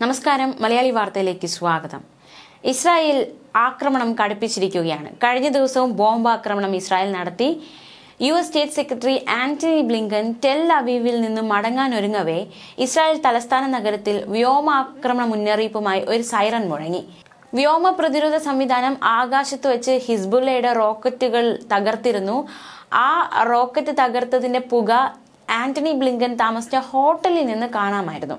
നമസ്കാരം മലയാളി വാർത്തയിലേക്ക് സ്വാഗതം ഇസ്രായേൽ ആക്രമണം കടുപ്പിച്ചിരിക്കുകയാണ് കഴിഞ്ഞ ദിവസവും ബോംബ് ആക്രമണം ഇസ്രായേൽ നടത്തി U S state secretary Antony Blinken Tel അവീവിൽ നിന്നും മടങ്ങാനൊരുങ്ങവേ ഇസ്രായേൽ തലസ്ഥാന നഗരത്തിൽ വ്യോമാക്രമണ മുന്നറിയിപ്പുമായി ഒരു സൈറൺ മുഴങ്ങി വ്യോമ പ്രതിരോധ സംവിധാനം ആകാശത്ത് വെച്ച് ഹിസ്ബുള്ളയുടെ റോക്കറ്റുകൾ തകർത്തിരുന്നു ആ റോക്കറ്റ് തകർത്തതിന്റെ പുക ആന്റണി ബ്ലിങ്കൻ താമസിച്ച ഹോട്ടലിൽ നിന്ന് കാണാമായിരുന്നു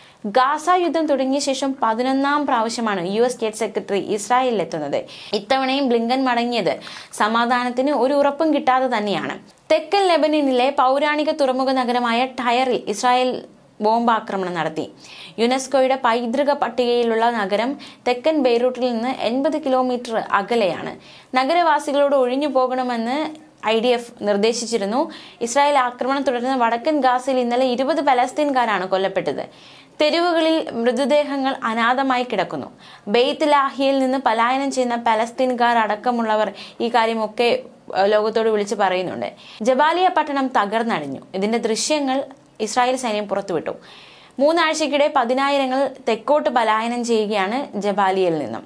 ഗാസ യുദ്ധം തുടങ്ങിയ ശേഷം പതിനൊന്നാം പ്രാവശ്യമാണ് യു എസ് സ്റ്റേറ്റ് സെക്രട്ടറി ഇസ്രായേലിൽ എത്തുന്നത് ഇത്തവണയും ബ്ലിങ്കൻ മടങ്ങിയത് സമാധാനത്തിന് ഒരു ഉറപ്പും കിട്ടാതെ തന്നെയാണ് തെക്കൻ ലെബനനിലെ പൗരാണിക തുറമുഖ നഗരമായ ടയറിൽ ഇസ്രായേൽ ബോംബാക്രമണം നടത്തി യുനെസ്കോയുടെ പൈതൃക പട്ടികയിലുള്ള നഗരം തെക്കൻ ബെയ്റൂട്ടിൽ നിന്ന് എൺപത് കിലോമീറ്റർ അകലെയാണ് നഗരവാസികളോട് ഒഴിഞ്ഞു പോകണമെന്ന് ഐ ഡി എഫ് നിർദ്ദേശിച്ചിരുന്നു ഇസ്രായേൽ ആക്രമണം തുടർന്ന് വടക്കൻ ഗാസയിൽ ഇന്നലെ ഇരുപത് പലസ്തീൻകാരാണ് കൊല്ലപ്പെട്ടത് തെരുവുകളിൽ മൃതദേഹങ്ങൾ അനാഥമായി കിടക്കുന്നു ബെയ്ത്ത് ലാഹിയിൽ നിന്ന് പലായനം ചെയ്യുന്ന പലസ്തീൻകാർ അടക്കമുള്ളവർ ഈ കാര്യമൊക്കെ ഏഹ്, ലോകത്തോട് വിളിച്ചു പറയുന്നുണ്ട് ജബാലിയ പട്ടണം തകർന്നടിഞ്ഞു ഇതിന്റെ ദൃശ്യങ്ങൾ ഇസ്രായേൽ സൈന്യം പുറത്തുവിട്ടു മൂന്നാഴ്ചക്കിടെ പതിനായിരങ്ങൾ തെക്കോട്ട് പലായനം ചെയ്യുകയാണ് ജബാലിയയിൽ നിന്നും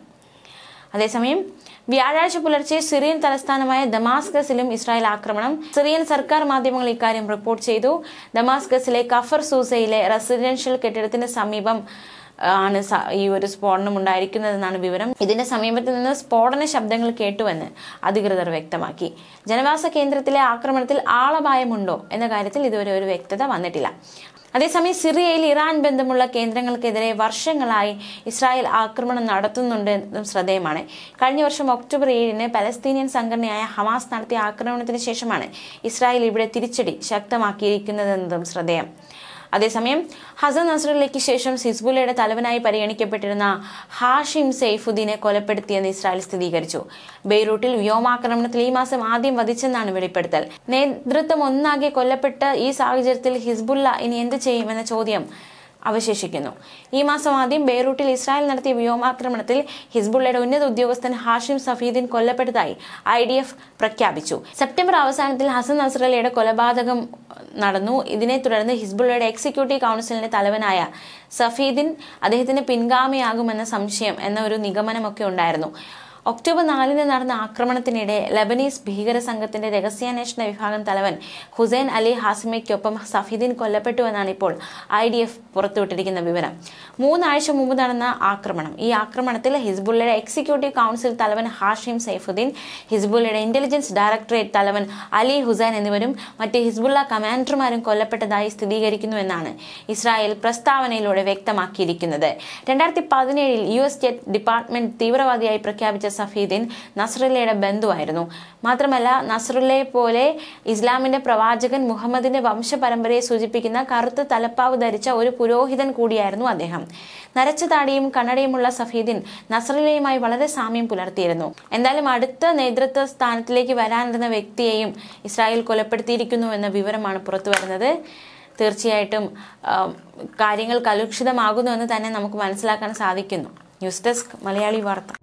അതേസമയം വ്യാഴാഴ്ച പുലർച്ചെ സിറിയൻ തലസ്ഥാനമായ ദമാസ്കസിലും ഇസ്രായേൽ ആക്രമണം സിറിയൻ സർക്കാർ മാധ്യമങ്ങൾ ഇക്കാര്യം റിപ്പോർട്ട് ചെയ്തു ദമാസ്കസിലെ കഫർ സൂസയിലെ റെസിഡൻഷ്യൽ കെട്ടിടത്തിന് സമീപം ആ, ആണ് സ- ഈ ഒരു സ്ഫോടനം ഉണ്ടായിരിക്കുന്നതെന്നാണ് വിവരം ഇതിന്റെ സമീപത്ത് നിന്ന് സ്ഫോടന ശബ്ദങ്ങൾ കേട്ടുവെന്ന് അധികൃതർ വ്യക്തമാക്കി ജനവാസ കേന്ദ്രത്തിലെ ആക്രമണത്തിൽ ആളപായമുണ്ടോ എന്ന കാര്യത്തിൽ ഇതുവരെ ഒരു വ്യക്തത വന്നിട്ടില്ല അതേസമയം സിറിയയിൽ ഇറാൻ ബന്ധമുള്ള കേന്ദ്രങ്ങൾക്കെതിരെ വർഷങ്ങളായി ഇസ്രായേൽ ആക്രമണം നടത്തുന്നുണ്ട് എന്നതും ശ്രദ്ധേയമാണ് കഴിഞ്ഞ വർഷം ഒക്ടോബർ ഏഴിന് പലസ്തീനിയൻ സംഘടനയായ ഹമാസ് നടത്തിയ ആക്രമണത്തിന് ശേഷമാണ് ഇസ്രായേൽ ഇവിടെ തിരിച്ചടി ശക്തമാക്കിയിരിക്കുന്നതെന്നതും ശ്രദ്ധേയം അതേസമയം ഹസൻ നസ്രല്ലയ്ക്ക് ശേഷം ഹിസ്ബുല്ലയുടെ തലവനായി പരിഗണിക്കപ്പെട്ടിരുന്ന ഹാഷിം സെയ്ഫുദ്ദീനെ കൊലപ്പെടുത്തിയെന്ന് ഇസ്രായേൽ സ്ഥിരീകരിച്ചു ബെയ്റൂട്ടിൽ വ്യോമാക്രമണത്തിൽ ഈ മാസം ആദ്യം വധിച്ചെന്നാണ് വെളിപ്പെടുത്തൽ നേതൃത്വം ഒന്നാകെ കൊല്ലപ്പെട്ട ഈ സാഹചര്യത്തിൽ ഹിസ്ബുല്ല ഇനി എന്ത് ചെയ്യുമെന്ന ചോദ്യം അവശേഷിക്കുന്നു ഈ മാസം ആദ്യം ബെയ്റൂട്ടിൽ ഇസ്രായേൽ നടത്തിയ വ്യോമാക്രമണത്തിൽ ഹിസ്ബുള്ളയുടെ ഉന്നത ഉദ്യോഗസ്ഥൻ ഹാഷിം സഫീദിൻ കൊല്ലപ്പെട്ടതായി ഐ ഡി എഫ് പ്രഖ്യാപിച്ചു സെപ്റ്റംബർ അവസാനത്തിൽ ഹസൻ നസ്രലയുടെ കൊലപാതകം നടന്നു ഇതിനെ തുടർന്ന് ഹിസ്ബുള്ളയുടെ എക്സിക്യൂട്ടീവ് കൗൺസിലിന്റെ തലവനായ സഫീദിൻ അദ്ദേഹത്തിന് പിൻഗാമിയാകുമെന്ന സംശയം എന്ന ഒരു നിഗമനമൊക്കെ ഉണ്ടായിരുന്നു ഒക്ടോബർ നാലിന് നടന്ന ആക്രമണത്തിനിടെ ലബനീസ് ഭീകര സംഘത്തിന്റെ രഹസ്യാന്വേഷണ വിഭാഗം തലവൻ ഹുസൈൻ അലി ഹാസിമയ്ക്കൊപ്പം സഫീദിൻ കൊല്ലപ്പെട്ടുവെന്നാണ് ഇപ്പോൾ ഐ ഡി എഫ് പുറത്തുവിട്ടിരിക്കുന്ന വിവരം മൂന്നാഴ്ച മുമ്പ് നടന്ന ആക്രമണം ഈ ആക്രമണത്തിൽ ഹിസ്ബുള്ളയുടെ എക്സിക്യൂട്ടീവ് കൗൺസിൽ തലവൻ ഹാഷിം സൈഫുദ്ദീൻ ഹിസ്ബുള്ളയുടെ ഇന്റലിജൻസ് ഡയറക്ടറേറ്റ് തലവൻ അലി ഹുസൈൻ എന്നിവരും മറ്റ് ഹിസ്ബുള്ള കമാൻഡർമാരും കൊല്ലപ്പെട്ടതായി സ്ഥിരീകരിക്കുന്നുവെന്നാണ് ഇസ്രായേൽ പ്രസ്താവനയിലൂടെ വ്യക്തമാക്കിയിരിക്കുന്നത് രണ്ടായിരത്തി പതിനേഴിൽ യു എസ് സ്റ്റേറ്റ് ഡിപ്പാർട്ട്മെന്റ് തീവ്രവാദിയായി പ്രഖ്യാപിച്ച സഫീദിൻ നസ്രല്ലയുടെ ബന്ധുവായിരുന്നു മാത്രമല്ല നസ്രുല്ലയെ പോലെ ഇസ്ലാമിന്റെ പ്രവാചകൻ മുഹമ്മദിന്റെ വംശപരമ്പരയെ സൂചിപ്പിക്കുന്ന കറുത്ത തലപ്പാവ് ധരിച്ച ഒരു പുരോഹിതൻ കൂടിയായിരുന്നു അദ്ദേഹം നരച്ച താടിയും കണ്ണടയുമുള്ള സഫീദിൻ നസ്രല്ലയുമായി വളരെ സാമ്യം പുലർത്തിയിരുന്നു എന്തായാലും അടുത്ത നേതൃത്വ സ്ഥാനത്തിലേക്ക് വരാനിരുന്ന വ്യക്തിയെയും ഇസ്രായേൽ കൊലപ്പെടുത്തിയിരിക്കുന്നു എന്ന വിവരമാണ് പുറത്തു വരുന്നത് തീർച്ചയായിട്ടും ആ, കാര്യങ്ങൾ കലുഷിതമാകുന്നു എന്ന് തന്നെ നമുക്ക് മനസ്സിലാക്കാൻ സാധിക്കുന്നു ന്യൂസ് ഡെസ്ക് മലയാളി വാർത്ത